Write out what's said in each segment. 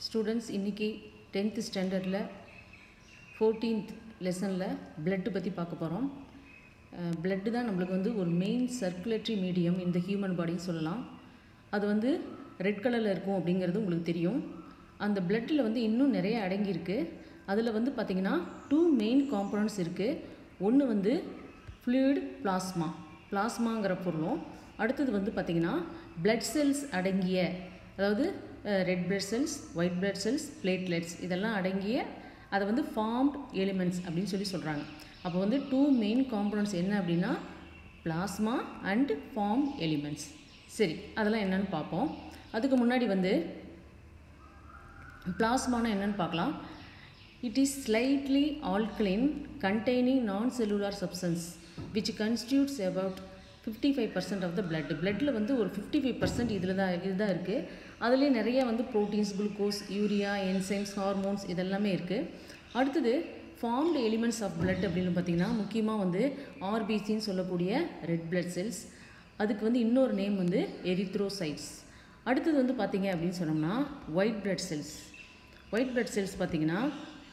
students இன்றைக்கி tenth ஸ்டாண்டர்டில் fourteenth லெசனில் பிளட்டு பற்றி பார்க்க போகிறோம் பிளட்டு தான் நம்மளுக்கு வந்து ஒரு மெயின் சர்க்குலேட்டரி மீடியம் இந்த ஹியூமன் பாடின்னு சொல்லலாம் அது வந்து ரெட் கலரில் இருக்கும் அப்படிங்கிறது உங்களுக்கு தெரியும் அந்த பிளட்டில் வந்து இன்னும் நிறைய அடங்கியிருக்கு அதில் வந்து பார்த்திங்கன்னா டூ மெயின் காம்பனண்ட்ஸ் இருக்குது ஒன்று வந்து ஃப்ளூயிட் பிளாஸ்மா பிளாஸ்மாங்கிற பொருளும் அடுத்தது வந்து பார்த்திங்கன்னா பிளட் செல்ஸ் அடங்கிய அதாவது red blood cells white blood cells platelets இதெல்லாம் அடங்கிய அதை வந்து ஃபார்ம்ட் எலிமெண்ட்ஸ் அப்படின்னு சொல்லி சொல்கிறாங்க அப்போ வந்து டூ மெயின் காம்பனண்ட்ஸ் என்ன அப்படின்னா பிளாஸ்மா அண்ட் ஃபார்ம் எலிமெண்ட்ஸ் சரி அதெல்லாம் என்னன்னு பார்ப்போம் அதுக்கு முன்னாடி வந்து பிளாஸ்மானா என்னன்னு பார்க்கலாம் it is slightly alkaline containing non cellular substance which constitutes about fifty five percent of the blood பிளட்டில் வந்து ஒரு ஃபிஃப்டி ஃபைவ் பர்சன்ட் இதில் தான் இதுதான் இருக்குது அதுலேயே நிறைய வந்து proteins glucose urea enzymes hormones இதெல்லாமே இருக்குது அடுத்தது ஃபார்ம்டு எலிமெண்ட்ஸ் ஆஃப் பிளட் அப்படின்னு பார்த்தீங்கன்னா முக்கியமாக வந்து ஆர்பிசின்னு சொல்லக்கூடிய ரெட் பிளட் செல்ஸ் அதுக்கு வந்து இன்னொரு நேம் வந்து எரித்ரோசைட்ஸ் அடுத்தது வந்து பார்த்தீங்க அப்படின்னு சொன்னோம்னா white blood cells white blood cells பார்த்தீங்கன்னா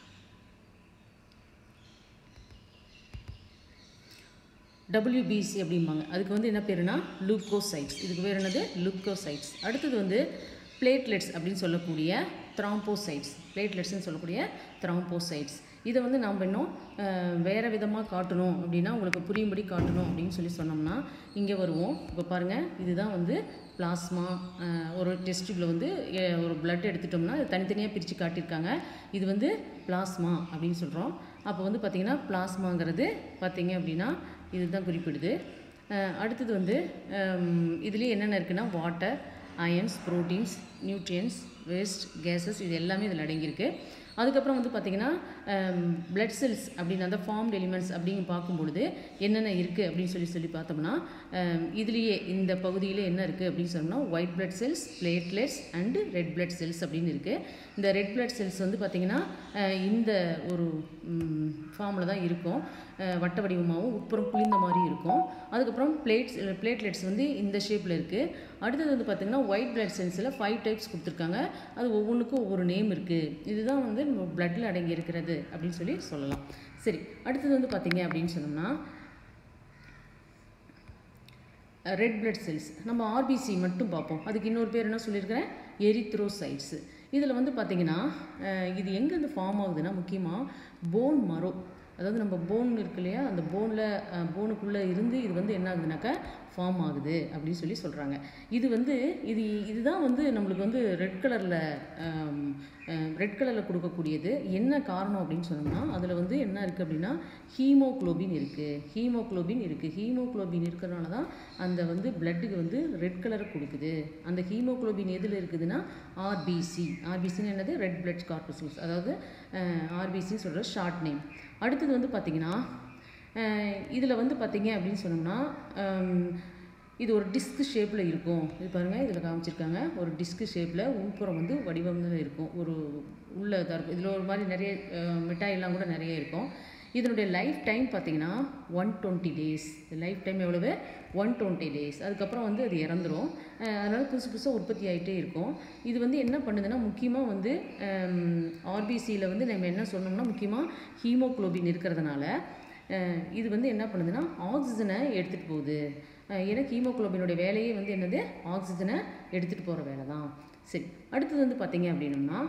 டபிள்யூபிசி அப்படிம்பாங்க அதுக்கு வந்து என்ன பேருனா லூக்கோசைட்ஸ் இதுக்கு பேர் என்னது லூக்கோசைட்ஸ் அடுத்தது வந்து பிளேட்லெட்ஸ் அப்படின்னு சொல்லக்கூடிய த்ராம்போசைட்ஸ் பிளேட்லெட்ஸ்னு சொல்லக்கூடிய த்ராம்போசைட்ஸ் இதை வந்து நாம் இன்னும் வேறு விதமாக காட்டணும் அப்படின்னா உங்களுக்கு புரியும்படி காட்டணும் அப்படின்னு சொல்லி சொன்னோம்னா இங்கே வருவோம் இப்போ பாருங்கள் இதுதான் வந்து பிளாஸ்மா ஒரு டெஸ்டில் வந்து ஒரு பிளட் எடுத்துட்டோம்னா அது தனித்தனியாக பிரித்து காட்டியிருக்காங்க இது வந்து பிளாஸ்மா அப்படின்னு சொல்கிறோம் அப்போ வந்து பார்த்திங்கன்னா பிளாஸ்மாங்கிறது பார்த்திங்க அப்படின்னா இதுதான் குறிப்பிடுது அடுத்தது வந்து இதுலேயே என்னென்ன இருக்குன்னா water ions proteins nutrients waste gases இது எல்லாமே இதில் அடங்கியிருக்கு அதுக்கப்புறம் வந்து பார்த்திங்கன்னா பிளட் செல்ஸ் அப்படின்னு அந்த ஃபார்ம்ட் எலிமெண்ட்ஸ் அப்படின்னு பார்க்கும்பொழுது என்னென்ன இருக்குது அப்படின்னு சொல்லி சொல்லி பார்த்தோம்னா இதுலேயே இந்த பகுதியில் என்ன இருக்குது அப்படின்னு சொன்னோம்னா white blood cells platelets and red blood cells அப்படின்னு இருக்குது இந்த ரெட் பிளட் செல்ஸ் வந்து பார்த்திங்கன்னா இந்த ஒரு ஃபார்மில் தான் இருக்கும் வட்ட வடிவமாகவும் உட்புறம் குளிர்ந்த மாதிரி இருக்கும் அதுக்கப்புறம் பிளேட்ஸ் பிளேட்லெட்ஸ் வந்து இந்த ஷேப்பில் இருக்குது அடுத்தது வந்து பார்த்திங்கன்னா ஒயிட் பிளட் செல்ஸில் ஃபைவ் டைப்ஸ் கொடுத்துருக்காங்க அது ஒவ்வொன்றுக்கும் ஒவ்வொரு நேம் இருக்குது இதுதான் வந்து நம்ம பிளட்டில் அடங்கி இருக்கிறது அப்படின்னு சொல்லி சொல்லலாம் சரி அடுத்தது வந்து பார்த்திங்க அப்படின்னு சொன்னோம்னா ரெட் பிளட் செல்ஸ் நம்ம ஆர்பிசி மட்டும் பார்ப்போம் அதுக்கு இன்னொரு பேர் என்ன சொல்லியிருக்கிறேன் எரித்ரோசைட்ஸு இதில் வந்து பார்த்திங்கன்னா இது எங்கேருந்து ஃபார்ம் ஆகுதுன்னா முக்கியமாக போன் மரோ அதாவது நம்ம போன் இருக்கு இல்லையா அந்த போனில் போனுக்குள்ளே இருந்து இது வந்து என்ன ஆகுதுனாக்கா ஃபார்ம் ஆகுது அப்படின்னு சொல்லி சொல்கிறாங்க இது வந்து இது இதுதான் வந்து நம்மளுக்கு வந்து ரெட் கலரில் ரெட் கலரில் கொடுக்கக்கூடியது என்ன காரணம் அப்படின்னு சொன்னோம்னா அதில் வந்து என்ன இருக்குது அப்படின்னா ஹீமோக்ளோபின் இருக்குது ஹீமோக்ளோபின் இருக்குது ஹீமோக்ளோபின் இருக்கிறனால தான் அந்த வந்து பிளட்டுக்கு வந்து ரெட் கலரை கொடுக்குது அந்த ஹீமோக்ளோபின் எதில் இருக்குதுன்னா ஆர்பிசி ஆர்பிசின்னு என்னது ரெட் பிளட் கார்பசூல்ஸ் அதாவது ஆர்பிசின்னு சொல்கிற ஷார்ட் நேம் அடுத்தது வந்து பார்த்திங்கன்னா இதில் வந்து பார்த்திங்க அப்படின்னு சொன்னோம்னா இது ஒரு டிஸ்க் ஷேப்பில் இருக்கும் இது பாருங்கள் இதில் காமிச்சிருக்காங்க ஒரு டிஸ்க் ஷேப்பில் உள்புறம் வந்து வடிவங்கள் இருக்கும் ஒரு உள்ள இதாக இருக்கும் இதில் ஒரு மாதிரி நிறைய மிட்டாயெல்லாம் கூட நிறைய இருக்கும் இதனுடைய லைஃப் டைம் பார்த்திங்கன்னா one twenty days lifetime எவ்வளவு ஒன் டுவெண்ட்டி டேஸ் அதுக்கப்புறம் வந்து அது இறந்துடும் அதனால் புதுசு புதுசாக உற்பத்தி ஆகிட்டே இருக்கும் இது வந்து என்ன பண்ணுதுன்னா முக்கியமாக வந்து ஆர்பிசியில் வந்து நம்ம என்ன சொன்னோம்னா முக்கியமாக ஹீமோக்ளோபின் இருக்கிறதுனால இது வந்து என்ன பண்ணுதுன்னா ஆக்சிஜனை எடுத்துகிட்டு போகுது ஏன்னா ஹீமோக்ளோபினுடைய வேலையே வந்து என்னது ஆக்சிஜனை எடுத்துகிட்டு போகிற வேலை தான் சரி அடுத்தது வந்து பார்த்திங்க அப்படின்னம்னா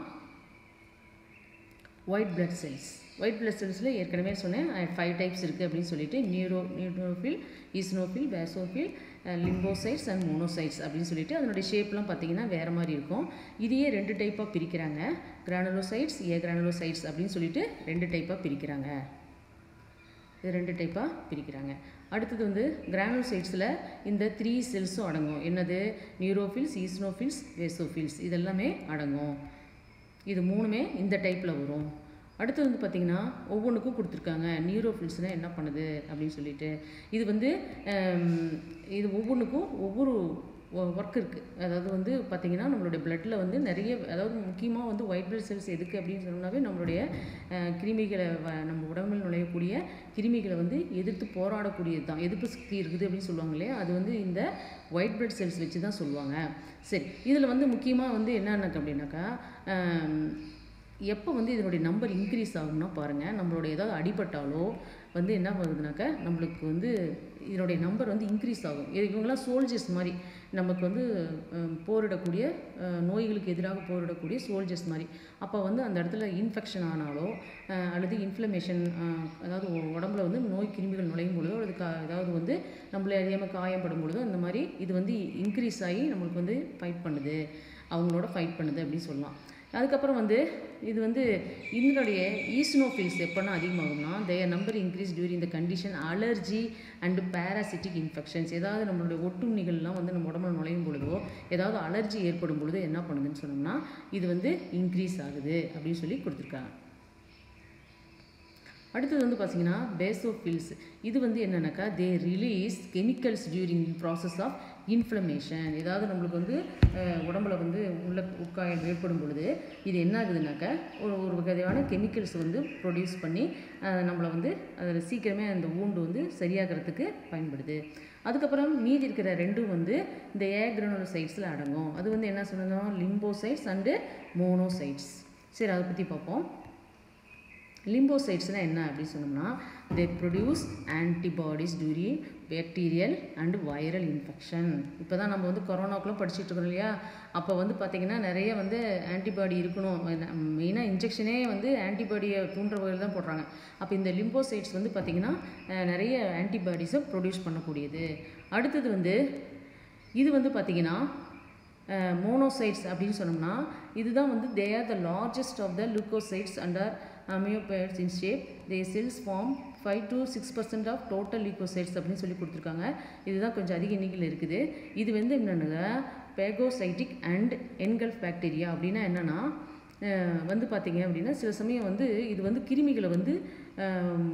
white blood cells white blood செல்ஸில் ஏற்கனவே சொன்னேன் ஃபைவ் டைப்ஸ் இருக்குது அப்படின்னு சொல்லிட்டு neuro neutrophil eosinophil basophil lymphocytes and monocytes அப்படின்னு சொல்லிட்டு அதனுடைய ஷேப்லாம் பார்த்தீங்கன்னா வேறு மாதிரி இருக்கும் இதையே ரெண்டு டைப்பாக பிரிக்கிறாங்க கிரானுலோசைட்ஸ் ஏ கிரானுலோசைட்ஸ் அப்படின்னு சொல்லிட்டு ரெண்டு டைப்பாக பிரிக்கிறாங்க இது ரெண்டு டைப்பாக பிரிக்கிறாங்க அடுத்தது வந்து கிரானுலோசைட்ஸில் இந்த த்ரீ செல்ஸும் அடங்கும் என்னது நியூரோஃபில்ஸ் ஈஸ்னோஃபில்ஸ் வேசோஃபில்ஸ் இதெல்லாமே அடங்கும் இது மூணுமே இந்த டைப்பில் வரும் அடுத்து வந்து பார்த்திங்கன்னா ஒவ்வொன்றுக்கும் கொடுத்துருக்காங்க நியூரோஃபில்ஸ்னால் என்ன பண்ணுது அப்படின்னு சொல்லிட்டு இது வந்து இது ஒவ்வொன்றுக்கும் ஒவ்வொரு ஒர்க் இருக்குது அதாவது வந்து பார்த்திங்கன்னா நம்மளுடைய பிளட்டில் வந்து நிறைய அதாவது முக்கியமாக வந்து ஒயிட் பிளட் செல்ஸ் எதுக்கு அப்படின்னு சொன்னோம்னாவே நம்மளுடைய அஹ், கிருமிகளை வ- நம்ம உடம்பில் நுழையக்கூடிய கிருமிகளை வந்து எதிர்த்து போராடக்கூடியது தான் எதிர்ப்பு சக்தி இருக்குது அப்படின்னு சொல்லுவாங்க இல்லையா அது வந்து இந்த ஒயிட் பிளட் செல்ஸ் வச்சு தான் சொல்லுவாங்க சரி இதில் வந்து முக்கியமாக வந்து என்னென்ன அப்படின்னாக்கா ஆம், எப்போ வந்து இதனுடைய நம்பர் இன்க்ரீஸ் ஆகும்னா பாருங்கள் நம்மளோட ஏதாவது அடிபட்டாலோ வந்து என்ன ஆகுதுனாக்கா நம்மளுக்கு வந்து இதனுடைய நம்பர் வந்து இன்க்ரீஸ் ஆகும் இது இவங்கெல்லாம் சோல்ஜர்ஸ் மாதிரி நமக்கு வந்து அஹ், போரிடக்கூடிய அஹ், நோய்களுக்கு எதிராக போரிடக்கூடிய சோல்ஜர்ஸ் மாதிரி அப்போ வந்து அந்த இடத்துல இன்ஃபெக்ஷன் ஆனாலோ அஹ், அல்லது இன்ஃப்ளமேஷன் அதாவது உ- உடம்புல வந்து நோய் கிருமிகள் நுழையும் பொழுதோ அல்லது கா ஏதாவது வந்து நம்மள அறியாமல் காயப்படும் பொழுதோ இந்த மாதிரி இது வந்து இன்க்ரீஸ் ஆகி நம்மளுக்கு வந்து ஃபைட் பண்ணுது அவங்களோட ஃபைட் பண்ணுது அப்படின்னு சொல்லலாம் அதுக்கப்புறம் வந்து இது வந்து இதனுடைய ஈஸ்னோஃபில்ஸ் எப்போனா அதிகமாகும்னா their number increase during the condition allergy and parasitic infections ஏதாவது நம்மளுடைய ஒட்டுண்ணிகள்லாம் வந்து நம்ம உடம்புல நுழையும் பொழுதோ ஏதாவது அலர்ஜி ஏற்படும் பொழுது என்ன பண்ணுதுன்னு சொன்னோம்னா இது வந்து இன்க்ரீஸ் ஆகுது அப்படின்னு சொல்லி கொடுத்துருக்காங்க அடுத்தது வந்து பார்த்தீங்கன்னா பேசோஃபில்ஸ் இது வந்து என்னன்னாக்கா they release chemicals during process of inflammation ஏதாவது நம்மளுக்கு வந்து அஹ், உடம்புல வந்து உள்ள உட்காயம் ஏற்படும் பொழுது இது என்ன ஆகுதுனாக்கா ஒரு ஒரு வகையான கெமிக்கல்ஸ் வந்து ப்ரொடியூஸ் பண்ணி அஹ், நம்மளை வந்து அதில் சீக்கிரமே அந்த ஊண்டு வந்து சரியாகிறதுக்கு பயன்படுது அதுக்கப்புறம் மீதி இருக்கிற ரெண்டும் வந்து இந்த ஏக்ரனோசைட்ஸில் அடங்கும் அது வந்து என்ன சொல்லணும் லிம்போசைட்ஸ் அண்டு மோனோசைட்ஸ் சரி அதை பற்றி பார்ப்போம் லிம்போசைட்ஸ்னால் என்ன அப்படின்னு சொன்னோம்னா they produce antibodies during bacterial and viral infection இப்போ தான் நம்ம வந்து கொரோனாக்குலாம் படிச்சுட்டு இருக்கோம் இல்லையா அப்போ வந்து பார்த்திங்கன்னா நிறைய வந்து ஆன்டிபாடி இருக்கணும் மெயினாக இன்ஜெக்ஷனே வந்து ஆன்டிபாடியை தூண்டுற வகையில் தான் போடுறாங்க அப்போ இந்த லிம்போசைட்ஸ் வந்து பார்த்திங்கன்னா அஹ், நிறைய ஆன்டிபாடிஸை ப்ரொடியூஸ் பண்ணக்கூடியது அடுத்தது வந்து இது வந்து பார்த்திங்கன்னா மோனோசைட்ஸ் அப்படின்னு சொன்னோம்னா இதுதான் வந்து they are the largest of the leucocytes and are amoeboid in shape they cells form five to six percent of total leucocytes அப்படின்னு சொல்லி கொடுத்துருக்காங்க இதுதான் கொஞ்சம் அதிக எண்ணிக்கையில் இருக்குது இது வந்து என்னென்னா பேகோசைட்டிக் அண்ட் என்கல்ஃப் பாக்டீரியா அப்படின்னா என்னென்னா வந்து பார்த்தீங்க அப்படின்னா சில சமயம் வந்து இது வந்து கிருமிகளை வந்து அஹ்,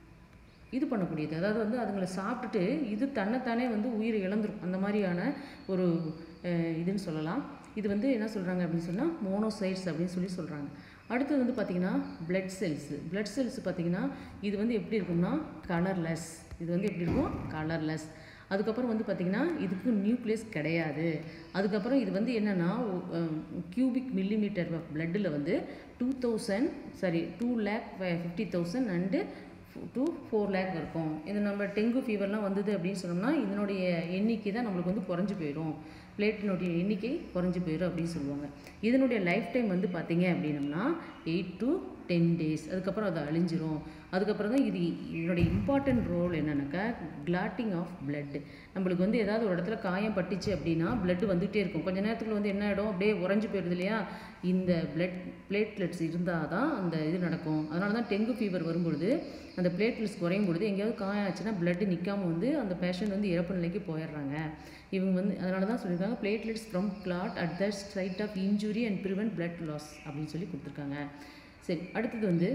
இது பண்ணக்கூடியது அதாவது வந்து அதுங்களை சாப்பிட்டுட்டு இது தன்னைத்தானே வந்து உயிர் இழந்துரும் அந்த மாதிரியான ஒரு அஹ், இதுன்னு சொல்லலாம் இது வந்து என்ன சொல்கிறாங்க அப்படின்னு சொன்னால் மோனோசைட்ஸ் அப்படின்னு சொல்லி சொல்கிறாங்க அடுத்தது வந்து பார்த்திங்கன்னா பிளட் செல்ஸ் பிளட் செல்ஸ் பார்த்திங்கன்னா இது வந்து எப்படி இருக்கும்னா கலர்லெஸ் இது வந்து எப்படி இருக்கும் கலர்லெஸ் அதுக்கப்புறம் வந்து பார்த்திங்கன்னா இதுக்கு நியூக்ளியஸ் கிடையாது அதுக்கப்புறம் இது வந்து என்னென்னா கியூபிக் மில்லிமீட்டர் ஆஃப் பிளட்டில் வந்து two thousand sorry two lakh fifty thousand and to four lakh இருக்கும் இது நம்ம டெங்கு ஃபீவர்லாம் வந்தது அப்படின்னு சொன்னோம்னா இதனுடைய எண்ணிக்கை தான் நம்மளுக்கு வந்து குறைஞ்சி போயிடும் பிளேட்டினுடைய எண்ணிக்கை குறைஞ்சி போயிடும் அப்படின்னு சொல்லுவாங்க இதனுடைய லைஃப் டைம் வந்து பார்த்தீங்க அப்படின்னம்னா எயிட் டு டென் டேஸ் அதுக்கப்புறம் அது அழிஞ்சிரும் அதுக்கப்புறம் தான் இது இதனுடைய இம்பார்ட்டன்ட் ரோல் என்னன்னாக்கா கிளாட்டிங் ஆஃப் blood நம்மளுக்கு வந்து ஏதாவது ஒரு இடத்துல காயம் பட்டுச்சு அப்படின்னா blood வந்துகிட்டே இருக்கும் கொஞ்ச நேரத்துக்குள்ள வந்து என்ன ஆகிடும் அப்படியே உறைஞ்சு போயிடுது இல்லையா இந்த பிளட் பிளேட்லெட்ஸ் இருந்தால் தான் அந்த இது நடக்கும் அதனால தான் டெங்கு ஃபீவர் வரும்பொழுது அந்த பிளேட்லெட்ஸ் குறையும் பொழுது எங்கேயாவது காயம் ஆச்சுன்னா blood நிற்காம வந்து அந்த பேஷண்ட் வந்து இறப்பு நிலைக்கு போயிடுறாங்க இவங்க வந்து அதனால தான் சொல்லியிருக்காங்க platelets from clot at the site of injury and prevent blood loss அப்படின்னு சொல்லி கொடுத்துருக்காங்க சரி அடுத்தது வந்து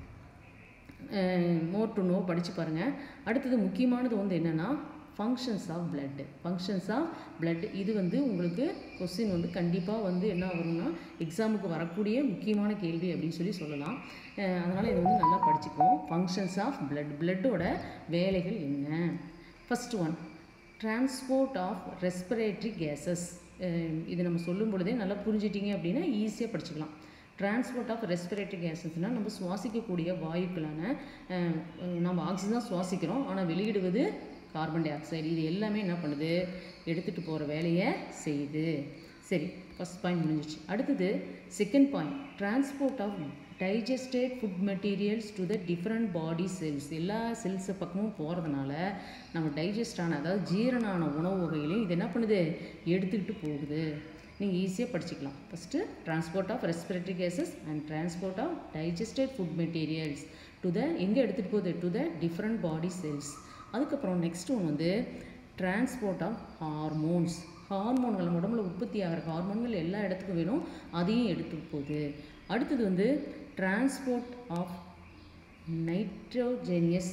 மோர் டு நோ படித்து பாருங்கள் அடுத்தது முக்கியமானது வந்து என்னென்னா functions of blood functions of blood இது வந்து உங்களுக்கு கொஸ்டின் வந்து கண்டிப்பாக வந்து என்ன வரும்னா எக்ஸாமுக்கு வரக்கூடிய முக்கியமான கேள்வி அப்படின்னு சொல்லி சொல்லலாம் அதனால் இது வந்து நல்லா படிச்சுக்குவோம் ஃபங்க்ஷன்ஸ் ஆஃப் blood பிளட்டோட வேலைகள் என்ன first one transport of respiratory gases இது நம்ம சொல்லும் பொழுதே நல்லா புரிஞ்சிட்டிங்க அப்படின்னா ஈஸியாக படிச்சுக்கலாம் டிரான்ஸ்போர்ட் ஆஃப் ரெஸ்பிரேட்டரி கேஸஸ்னால் நம்ம சுவாசிக்கக்கூடிய வாயுக்களான அஹ், அஹ், நம்ம ஆக்சிஜன் தான் சுவாசிக்கிறோம் ஆனால் வெளியிடுவது கார்பன் டை ஆக்சைடு இது எல்லாமே என்ன பண்ணுது எடுத்துகிட்டு போகிற வேலையை செய்யுது சரி ஃபஸ்ட் பாயிண்ட் முடிஞ்சிச்சு அடுத்தது second point transport of digested food materials to the different body cells எல்லா செல்ஸ் பக்கமும் போகிறதுனால நம்ம டைஜஸ்ட் ஆன அதாவது ஜீரணான உணவு வகைகளையும் இது என்ன பண்ணுது எடுத்துக்கிட்டு போகுது நீங்கள் ஈஸியாக படிச்சுக்கலாம் first transport of respiratory gases and transport of digested food materials to the எங்கே எடுத்துகிட்டு போகுது to the different body cells அதுக்கப்புறம் நெக்ஸ்ட் ஒன் வந்து டிரான்ஸ்போர்ட் ஆஃப் ஹார்மோன்ஸ் ஹார்மோன்கள் நம்ம உடம்புல உற்பத்தி ஆகிற ஹார்மோன்கள் எல்லா இடத்துக்கும் வேணும் அதையும் எடுத்துட்டு போகுது அடுத்தது வந்து transport of nitrogenous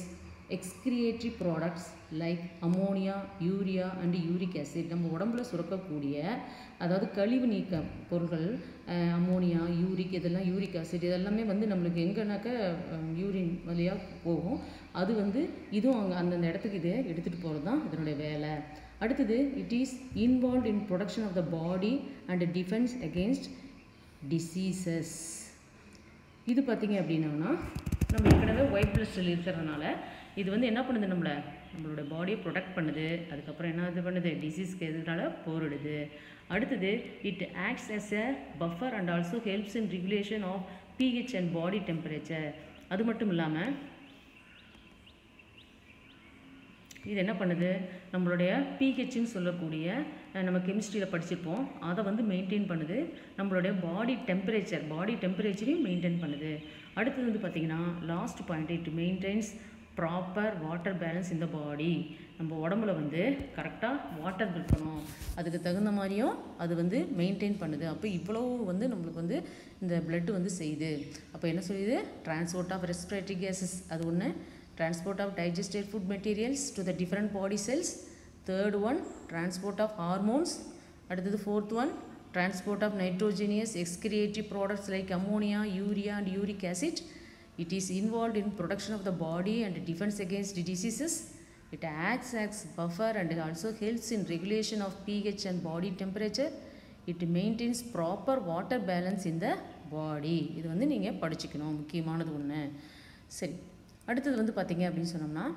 excretory products like ammonia urea and uric acid நம்ம உடம்புல சுரக்கக்கூடிய அதாவது கழிவு நீக்க பொருட்கள் அமோனியா யூரிக் இதெல்லாம் யூரிக் ஆசிட் இதெல்லாமே வந்து நம்மளுக்கு எங்கேனாக்க யூரின் வழியாக போகும் அது வந்து இதுவும் அங்கே அந்தந்த இடத்துக்கு இது எடுத்துகிட்டு போகிறது தான் இதனுடைய வேலை அடுத்தது it is involve in production of the body and defence against diseases இது பார்த்தீங்க அப்படின்னா நம்ம ஏற்கனவே ஒயிட் பிளட் செல் இருக்கிறதுனால இது வந்து என்ன பண்ணுது நம்மளை நம்மளோட பாடியை ப்ரொடெக்ட் பண்ணுது அதுக்கப்புறம் என்ன இது பண்ணுது டிசீஸ்க்கு எதுனால போரிடுது அடுத்தது it acts as a buffer and also helps in regulation of pH and body temperature அது மட்டும் இல்லாமல் இது என்ன பண்ணுது நம்மளுடைய பிஹெச்னு சொல்லக்கூடிய அஹ், நம்ம கெமிஸ்ட்ரியில் படிச்சிருப்போம் அதை வந்து மெயின்டைன் பண்ணுது நம்மளுடைய பாடி டெம்பரேச்சர் பாடி டெம்பரேச்சரையும் மெயின்டைன் பண்ணுது அடுத்தது வந்து பார்த்திங்கன்னா last point it maintains proper water balance இந்த பாடி நம்ம உடம்புல வந்து கரெக்டாக வாட்டர் இருக்கணும் அதுக்கு தகுந்த மாதிரியும் அது வந்து மெயின்டைன் பண்ணுது அப்போ இவ்வளோ வந்து நம்மளுக்கு வந்து இந்த blood வந்து செய்யுது அப்போ என்ன சொல்லுது டிரான்ஸ்போர்ட் ஆஃப் ரெஸ்பிரேட்டரி கேசஸ் அது ஒன்று transport of digested food materials to the different body cells third one transport of hormones அடுத்தது fourth one transport of nitrogenous excretory products like ammonia urea and uric acid it is involved in production of the body and defense against diseases it acts as buffer and also helps in regulation of ph and body temperature it maintains proper water balance in the body இது வந்து நீங்கள் படிச்சுக்கணும் முக்கியமானது ஒன்று சரி அடுத்தது வந்து பார்த்தீங்க அப்படின்னு சொன்னோம்னா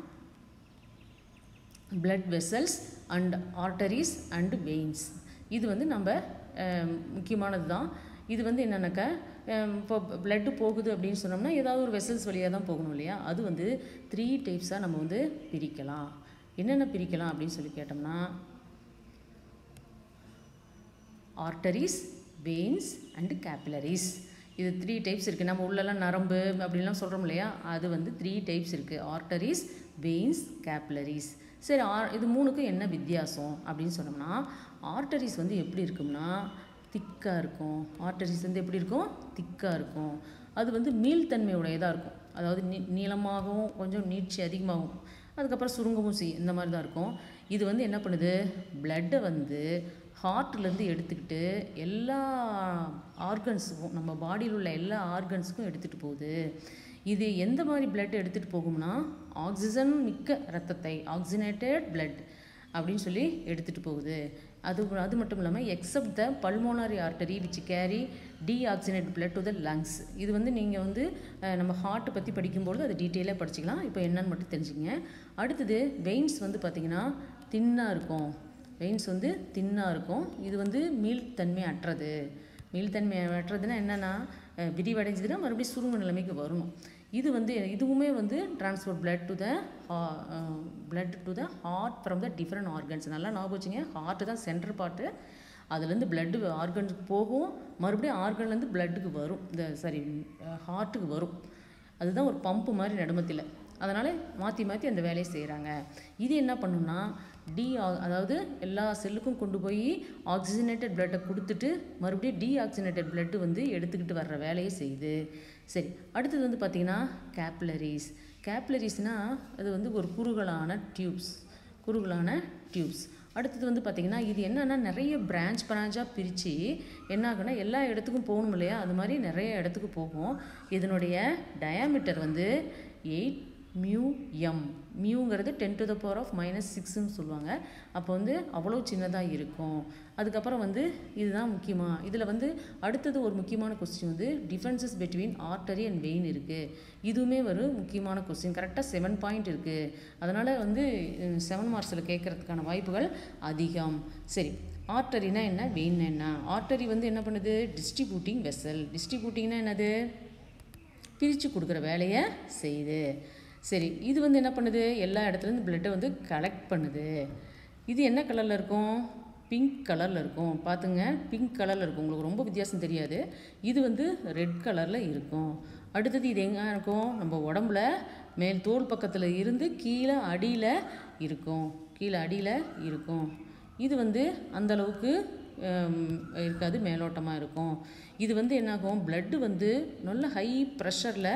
blood vessels and arteries and veins இது வந்து நம்ம அஹ், முக்கியமானது தான் இது வந்து என்னென்னாக்கா அஹ், இப்போ blood போகுது அப்படின்னு சொன்னோம்னா ஏதாவது ஒரு வெசல்ஸ் வழியாக தான் போகணும் இல்லையா அது வந்து த்ரீ டைப்ஸாக நம்ம வந்து பிரிக்கலாம் என்னென்ன பிரிக்கலாம் அப்படின்னு சொல்லி கேட்டோம்னா ஆர்டரிஸ் வெயின்ஸ் அண்டு கேபிலரிஸ் இது த்ரீ டைப்ஸ் இருக்குது நம்ம உள்ளெல்லாம் நரம்பு அப்படின்லாம் சொல்கிறோம் இல்லையா அது வந்து த்ரீ டைப்ஸ் இருக்குது ஆர்டரிஸ் வெயின்ஸ் கேபிலரிஸ் சரி ஆர் இது மூணுக்கும் என்ன வித்தியாசம் அப்படின்னு சொன்னோம்னா ஆர்டரிஸ் வந்து எப்படி இருக்கும்னா திக்காக இருக்கும் ஆர்டரிஸ் வந்து எப்படி இருக்கும் திக்காக இருக்கும் அது வந்து மீள்தன்மையுடையதாக இருக்கும் அதாவது நீ நீளமாகவும் கொஞ்சம் நீட்சி அதிகமாகும் அதுக்கப்புறம் சுருங்கவும் செய்யும் இந்த மாதிரி தான் இருக்கும் இது வந்து என்ன பண்ணுது பிளட்டை வந்து ஹார்ட்லேருந்து எடுத்துக்கிட்டு எல்லா ஆர்கன்ஸுக்கும் நம்ம பாடியில் உள்ள எல்லா ஆர்கன்ஸுக்கும் எடுத்துகிட்டு போகுது இது எந்த மாதிரி பிளட் எடுத்துகிட்டு போகும்னா ஆக்சிஜன் மிக்க ரத்தத்தை ஆக்சினேட்டட் பிளட் அப்படின்னு சொல்லி எடுத்துகிட்டு போகுது அது அது மட்டும் இல்லாமல் except the pulmonary artery which carry deoxygenated blood to the lungs இது வந்து நீங்கள் வந்து அஹ், நம்ம ஹார்ட் பற்றி படிக்கும்பொழுது அது டீட்டெயிலாக படிச்சுக்கலாம் இப்போ என்னன்னு மட்டும் தெரிஞ்சுங்க அடுத்தது வெயின்ஸ் வந்து பார்த்திங்கன்னா தின்னாக இருக்கும் வெயின்ஸ் வந்து தின்னாக இருக்கும் இது வந்து மீள்தன்மை அற்றது மீள்தன்மை அற்றதுன்னா என்னென்னா அஹ், விரிவடைஞ்சதுன்னா மறுபடியும் சுருங்க நிலைமைக்கு வரணும் இது வந்து இதுவுமே வந்து transport blood to the blood to the heart from the different organs நல்லா ஞாபகம் வச்சுங்க ஹார்ட் தான் சென்டர் பார்ட்டு அதுலேருந்து blood ஆர்கனுக்கு போகும் மறுபடியும் ஆர்கன்லேருந்து பிளட்டுக்கு வரும் இந்த சாரி ஹார்ட்டுக்கு வரும் அதுதான் ஒரு பம்பு மாதிரி நடுமத்தில் அதனால் மாற்றி மாற்றி அந்த வேலையை செய்கிறாங்க இது என்ன பண்ணும்னா டி அதாவது எல்லா செல்லுக்கும் கொண்டு போய் ஆக்சிஜனேட்டட் பிளட்டை கொடுத்துட்டு மறுபடியும் டீஆக்சிஜனேட்டட் பிளட்டு வந்து எடுத்துக்கிட்டு வர்ற வேலையை செய்யுது சரி அடுத்தது வந்து பார்த்திங்கன்னா கேப்லரிஸ் கேப்லரிஸ்னால் அது வந்து ஒரு குறுகலான டியூப்ஸ் குறுகலான டியூப்ஸ் அடுத்தது வந்து பார்த்திங்கன்னா இது என்னென்னா நிறைய பிரான்ச் பிரான்ச்சாக பிரித்து என்ன ஆகுனா எல்லா இடத்துக்கும் போகணும் இல்லையா அது மாதிரி நிறைய இடத்துக்கு போகும் இதனுடைய டயாமீட்டர் வந்து எயிட் மியூ எம் மியூங்கிறது ten to the power of minus சிக்ஸ்ன்னு சொல்லுவாங்க அப்போ வந்து அவ்வளோ சின்னதாக இருக்கும் அதுக்கப்புறம் வந்து இதுதான் முக்கியமாக இதில் வந்து அடுத்தது ஒரு முக்கியமான கொஸ்டின் வந்து differences between artery and vein இருக்குது இதுவுமே ஒரு முக்கியமான கொஸ்டின் கரெக்டாக செவன் பாயிண்ட் இருக்குது அதனால் வந்து செவன் மார்க்ஸில் கேட்குறதுக்கான வாய்ப்புகள் அதிகம் சரி ஆர்டரினா என்ன வெயின் என்ன ஆர்டரி வந்து என்ன பண்ணுது டிஸ்ட்ரிபியூட்டிங் வெசல் டிஸ்ட்ரிபியூட்டிங்னா என்னது பிரித்து கொடுக்குற வேலையை செய்யுது சரி இது வந்து என்ன பண்ணுது எல்லா இடத்துலேருந்து பிளட்டை வந்து கலெக்ட் பண்ணுது இது என்ன கலரில் இருக்கும் பிங்க் கலரில் இருக்கும் பார்த்துங்க பிங்க் கலரில் இருக்கும் உங்களுக்கு ரொம்ப வித்தியாசம் தெரியாது இது வந்து ரெட் கலரில் இருக்கும் அடுத்தது இது எங்கே இருக்கும் நம்ம உடம்புல மேல் தோல் பக்கத்தில் இருந்து கீழே அடியில் இருக்கும் கீழே அடியில் இருக்கும் இது வந்து அந்த அளவுக்கு ஹம், இருக்காது மேலோட்டமாக இருக்கும் இது வந்து என்னாகும் blood வந்து நல்ல ஹை ப்ரெஷரில்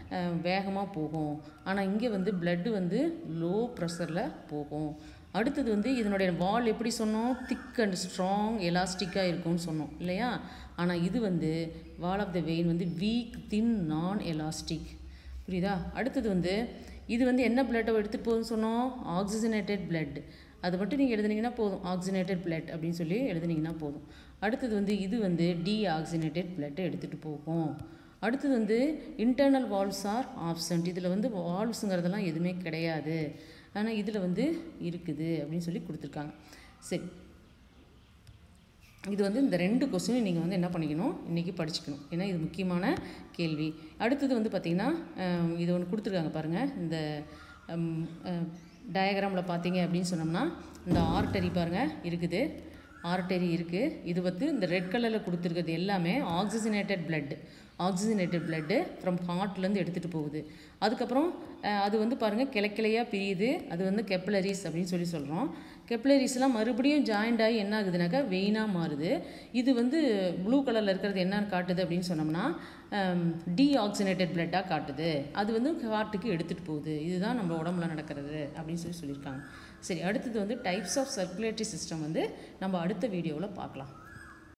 வேகமாக போகும் ஆனால் இங்கே வந்து blood வந்து லோ ப்ரெஷரில் போகும் அடுத்தது வந்து இதனுடைய வால் எப்படி சொன்னோம் திக் அண்ட் ஸ்ட்ராங் எலாஸ்டிக்காக இருக்கும்னு சொன்னோம் இல்லையா ஆனால் இது வந்து வால் ஆஃப் த வெயின் வந்து வீக் தின் நான் எலாஸ்டிக் புரியுதா அடுத்தது வந்து இது வந்து என்ன பிளட்டை எடுத்துகிட்டு போகுதுன்னு சொன்னோம் ஆக்சிஜனேட்டட் blood அது மட்டும் நீங்கள் எழுதுனீங்கன்னா போதும் ஆக்சிஜனேட்டட் blood அப்படின்னு சொல்லி எழுதுனீங்கன்னா போதும் அடுத்தது வந்து இது வந்து டி ஆக்சிஜனேட்டட் blood எடுத்துகிட்டு போகும் அடுத்தது வந்து இன்டர்னல் வால்வ்ஸ் ஆர் ஆப்சண்ட் இதில் வந்து வால்வ்ஸுங்கிறதெல்லாம் எதுவுமே கிடையாது ஆனால் இதில் வந்து இருக்குது அப்படின்னு சொல்லி கொடுத்துருக்காங்க சரி இது வந்து இந்த ரெண்டு கொஸ்டினும் நீங்கள் வந்து என்ன பண்ணிக்கணும் இன்றைக்கி படிச்சுக்கணும் ஏன்னா இது முக்கியமான கேள்வி அடுத்தது வந்து பார்த்திங்கன்னா அஹ், இது ஒன்று கொடுத்துருக்காங்க பாருங்கள் இந்த டயக்ராமில் பார்த்தீங்க அப்படின்னு சொன்னோம்னா இந்த ஆர்டரி பாருங்கள் இருக்குது ஆர்டரி இருக்குது இது வந்து இந்த ரெட் கலரில் கொடுத்துருக்கிறது எல்லாமே oxygenated blood oxygenated blood from ஹார்ட்லேருந்து எடுத்துகிட்டு போகுது அதுக்கப்புறம் அஹ், அது வந்து பாருங்கள் கிளைக்கிளையாக பிரியுது அது வந்து கெப்லரிஸ் அப்படின்னு சொல்லி சொல்கிறோம் கெப்லரிஸ்லாம் மறுபடியும் ஜாயிண்ட் ஆகி என்ன ஆகுதுனாக்கா வெயினாக மாறுது இது வந்து ப்ளூ கலரில் இருக்கிறது என்னன்னு காட்டுது அப்படின்னு சொன்னோம்னா டி ஆக்சினேட்டட் பிளட்டாக காட்டுது அது வந்து ஹார்ட்டுக்கு எடுத்துகிட்டு போகுது இதுதான் நம்ம உடம்புல நடக்கிறது அப்படின்னு சொல்லி சொல்லியிருக்காங்க சரி அடுத்தது வந்து டைப்ஸ் ஆஃப் சர்க்குலேட்டரி சிஸ்டம் வந்து நம்ம அடுத்த வீடியோவில் பார்க்கலாம்